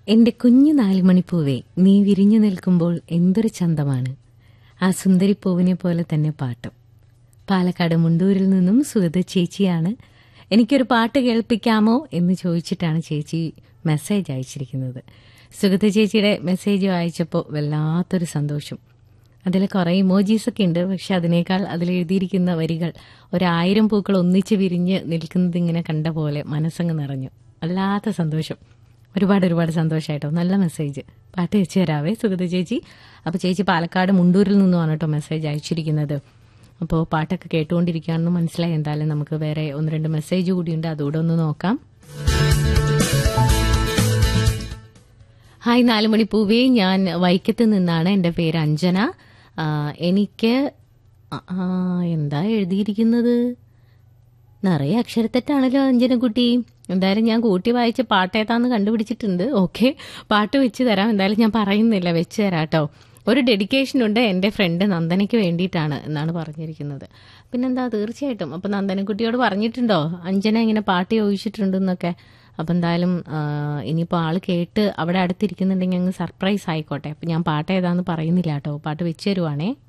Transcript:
എന്റെ കുഞ്ഞു നാലുമണിപ്പൂവേ നീ വിരിഞ്ഞു നിൽക്കുമ്പോൾ എന്തൊരു ചന്തമാണ് ആ സുന്ദരിപ്പൂവിനെ പോലെ തന്നെ പാട്ടും പാലക്കാട് മുണ്ടൂരിൽ നിന്നും സുഗത ചേച്ചിയാണ് എനിക്കൊരു പാട്ട് കേൾപ്പിക്കാമോ എന്ന് ചോദിച്ചിട്ടാണ് ചേച്ചി മെസ്സേജ് അയച്ചിരിക്കുന്നത് സുഗത ചേച്ചിയുടെ മെസ്സേജ് വായിച്ചപ്പോൾ വല്ലാത്തൊരു സന്തോഷം അതിൽ കുറേ ഇമോജീസ് ഒക്കെ ഉണ്ട് പക്ഷെ അതിനേക്കാൾ അതിൽ എഴുതിയിരിക്കുന്ന വരികൾ ഒരായിരം പൂക്കൾ ഒന്നിച്ച് വിരിഞ്ഞ് നിൽക്കുന്നത് ഇങ്ങനെ കണ്ട പോലെ മനസ്സങ്ങ് നിറഞ്ഞു വല്ലാത്ത സന്തോഷം ഒരുപാട് ഒരുപാട് സന്തോഷമായിട്ടോ നല്ല മെസ്സേജ് പാട്ട് വെച്ച് തരാവേ സുഗത ചേച്ചി അപ്പോൾ ചേച്ചി പാലക്കാട് മുണ്ടൂരിൽ നിന്നുമാണ് കേട്ടോ മെസ്സേജ് അയച്ചിരിക്കുന്നത് അപ്പോൾ പാട്ടൊക്കെ കേട്ടുകൊണ്ടിരിക്കുകയാണെന്ന് മനസ്സിലായി എന്തായാലും നമുക്ക് വേറെ ഒന്ന് രണ്ട് മെസ്സേജ് കൂടിയുണ്ട് അതുകൂടെ ഒന്ന് നോക്കാം ഹായ് നാലുമണി പൂവേ ഞാൻ വൈക്കത്ത് നിന്നാണ് എൻ്റെ പേര് അഞ്ജന ആ, എനിക്ക് ആ, ആ, എന്താ എഴുതിയിരിക്കുന്നത് നിറയെ അക്ഷരത്തെറ്റാണല്ലോ അഞ്ജനക്കുട്ടി എന്തായാലും ഞാൻ കൂട്ടി വായിച്ച പാട്ട് ഏതാന്ന് കണ്ടുപിടിച്ചിട്ടുണ്ട് ഓക്കെ പാട്ട് വെച്ച് തരാം എന്തായാലും ഞാൻ പറയുന്നില്ല വെച്ച് തരാം കേട്ടോ ഒരു ഡെഡിക്കേഷൻ ഉണ്ട് എൻ്റെ ഫ്രണ്ട് നന്ദനയ്ക്ക് വേണ്ടിയിട്ടാണ് എന്നാണ് പറഞ്ഞിരിക്കുന്നത് പിന്നെന്താ തീർച്ചയായിട്ടും അപ്പം നന്ദനക്കുട്ടിയോട് പറഞ്ഞിട്ടുണ്ടോ അഞ്ജന ഇങ്ങനെ പാട്ട് ചോദിച്ചിട്ടുണ്ടെന്നൊക്കെ അപ്പം എന്തായാലും ആ, ഇനിയിപ്പോൾ ആൾ കേട്ട് അവിടെ അടുത്തിരിക്കുന്നുണ്ടെങ്കിൽ അങ്ങ് സർപ്രൈസ് ആയിക്കോട്ടെ അപ്പം ഞാൻ പാട്ട് ഏതാന്ന് പറയുന്നില്ല കേട്ടോ പാട്ട് വെച്ച് തരുവാണേ